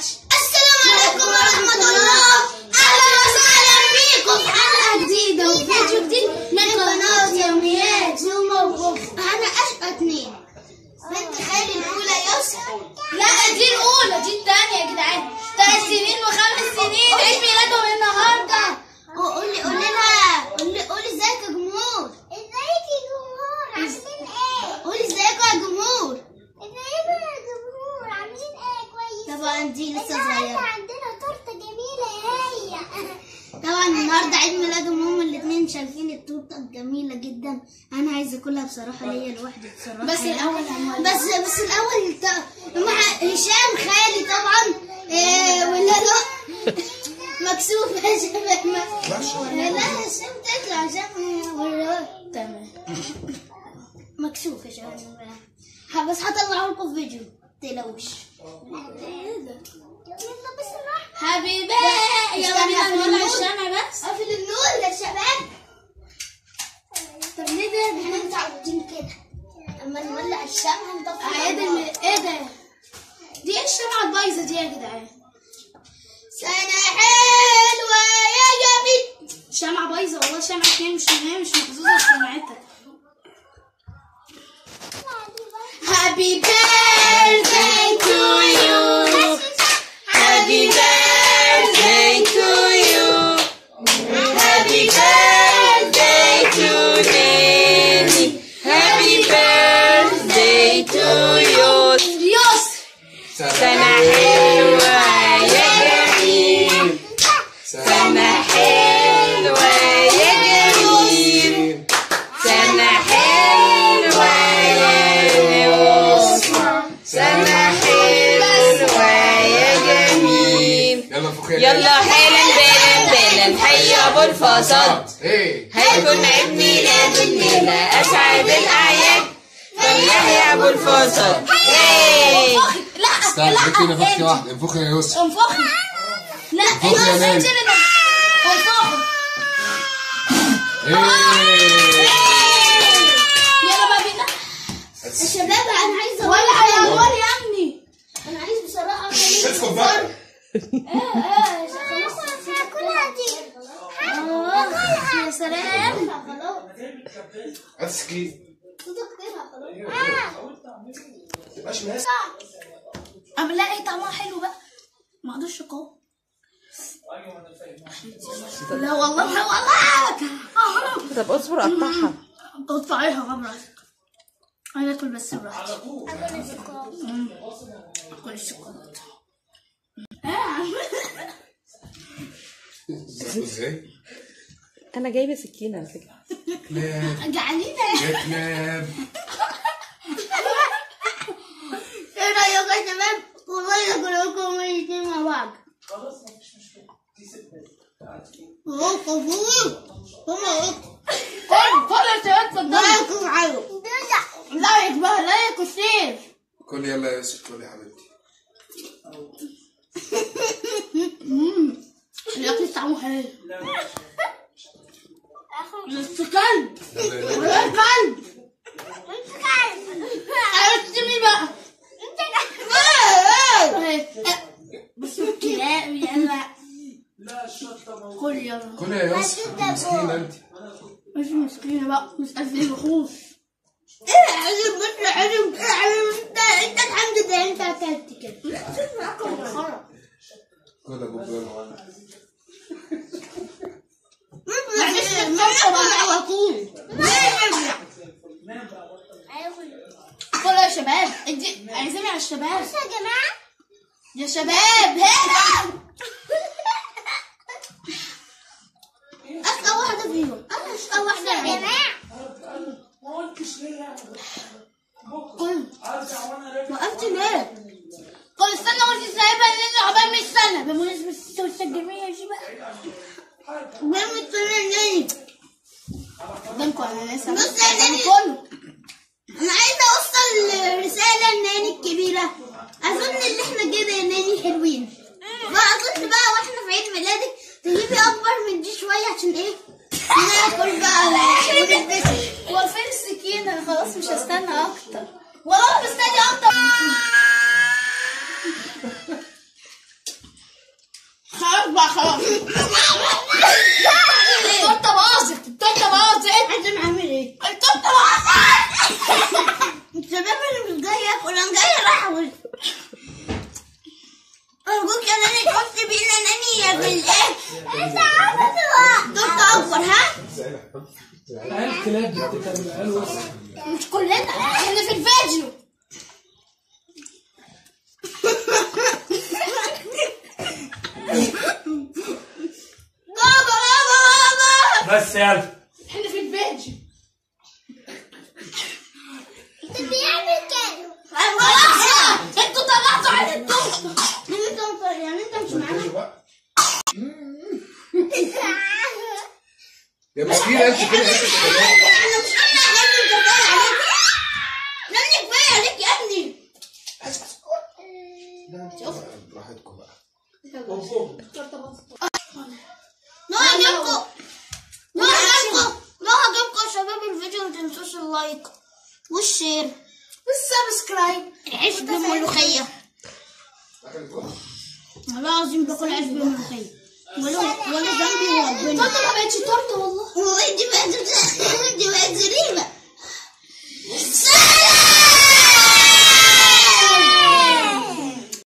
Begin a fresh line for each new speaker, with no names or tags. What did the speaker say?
اكشن السلام عليكم ورحمة الله اهلا وسهلا بيكم في حلقة جديدة وفيديو جديد من قناة يوميات زوما وبوف انا اشقى اتنين بنت خالي الاولى يسرا لا دي الاولى دي الثانية يا جدعان ثلاث سنين وخمس سنين عيد ميلادهم النهارده قولي قولي لها قولي قولي ازيك يا جمهور
ازيك يا جمهور عاملين ايه؟
قولي ازيكم يا جمهور
ازيكم يا جمهور عاملين ايه كويس؟
طبعا دي لسه
النهارده
صغيرة
عندنا تورته جميله هي
طبعا النهارده عيد ميلادهم هما الاثنين شايفين التورته الجميله جدا انا عايزه اكلها بصراحه ليا لوحدي بصراحه
بس
يعني.
الأول هنولع.
بس بس الاول ت- مع هشام خالي طبعا إيه ولا لا مكسوف يا شباب ما- لا هشام تطلع هشام ولا تمام مكسوف يا شباب ها، بس هطلعه لكم فيديو متقلقوش
يلا بسرعه
حبيبي
يلا بينا نولع
الشمع بس قفل النور يا شباب طب ليه ده احنا متعودين كده اما نولع الشمع نطفي
عيد
النور.
ايه ده؟ دي ايه الشمعة البايظة دي يا جدعان؟
سنة حلوة يا جميل
شمعة بايظة والله شمعة هي مش هي مش محظوظة بسمعتها
Happy birthday to you Happy birthday to you Happy birthday to Nanny Happy birthday to you
يوس
سنة حلوة يا جميل سنة حلوة يا جميل سنة حلوة يا يسرا سنة حلوة يا جميل
يلا فوق
يلا حالا بالا بالا حي ابو الفساد
ايه
هيكون عيد ميلاد الليلة أسعد الأعياد فليحيى أبو الفساد إيه.
لا
استنى انت نفختي واحدة انفخي يا يوسف
انفخي لا
انفخي يا ناني
انفخي
ايه
يلا بقى بينا
الشباب انا عايزة
ولا
أولع
يا
النور.
نور يا ابني
انا عايز بصراحة
اسكت بقى
هاكلها دي
يا سلام
هات سكين ماشي ماشي
اما لا ايه طعمها حلو بقى ما اقدرش اقاوم لا والله والله
طب اصبر قطعها
قطعيها براحتك انا اكل بس براحتي مم. اكل الشوكولاته
ازاي؟
أنا جايبة سكينة على فكرة
كلاب
جعانين
يا كلاب
ايه رايكم يا شباب والله كلكم الاثنين مع بعض اوه كفور هم
كل كل يا شباب اتفضلوا
رايكم عيو
لايك بقى لايك وشير
كل يلا يا يوسف كل يا حبيبتي
الاكل طعمه حلو بس كلب
يلا يلا
ولا كلب ارسمي بقى بس الكلاب يلا كل يلا
كل يا يوسف مسكينة انت
مش مسكينة بقى مش قصدي وحوش
ايه عزم بس عزم عزم انت انت الحمد لله انت اكلت كده
كل ابو جوال
ما يطلع على طول
كل يا شباب ادي عايزين على الشباب
يا جماعه
يا شباب هنا
اشقى واحده فيهم انا اشقى واحده
يا
فيهم
جماعة.
قل وقفت ليه؟
كل سنة وانت سايبة لنا عقبال 100 سنة بمناسبة التوسة الجميلة دي بقى
وين مستنى ناني؟
قدامكم انا لسه
بص يا ناني.
كله
انا عايزه اوصل رساله لناني الكبيره اظن اللي احنا كده يا ناني حلوين بقى اظن بقى واحنا في عيد ميلادك تجيبي اكبر من دي شويه عشان ايه ناكل بقى ونتبسط
هو فين السكينة انا خلاص مش هستنى اكتر والله مستني اكتر بقى خلاص التورته باظت التورته باظت
عايزة نعمل ايه؟
التورته باظت
الشباب اللي مش جاي ياكل انا جاي احوش ارجوك يا ناني تحط بينا ناني يا بالايه انت عارفه دكتور اكبر ها
العيال كلاب بتتكلم العيال وسخ
مش كلنا احنا في الفيديو
بابا بابا بابا
بس يلا
احنا في الفيديو
انت بيعمل كده
خلاص انتوا طلعتوا على الدور
يعني انت يعني انت مش معانا
بقى يا مسكينة انت كده انت كده
انا مش انا يا ابني كفايه عليك يا ابني كفايه عليك يا ابني
براحتكم بقى
لو عجبكم لو عجبكم لو عجبكم يا شباب الفيديو ما تنسوش اللايك والشير
والسبسكرايب
العيش بالملوخية والله العظيم باكل عيش بالملوخية ولا ولا ذنبي وربنا
التورته ما بقتش تورته والله
ودي بقت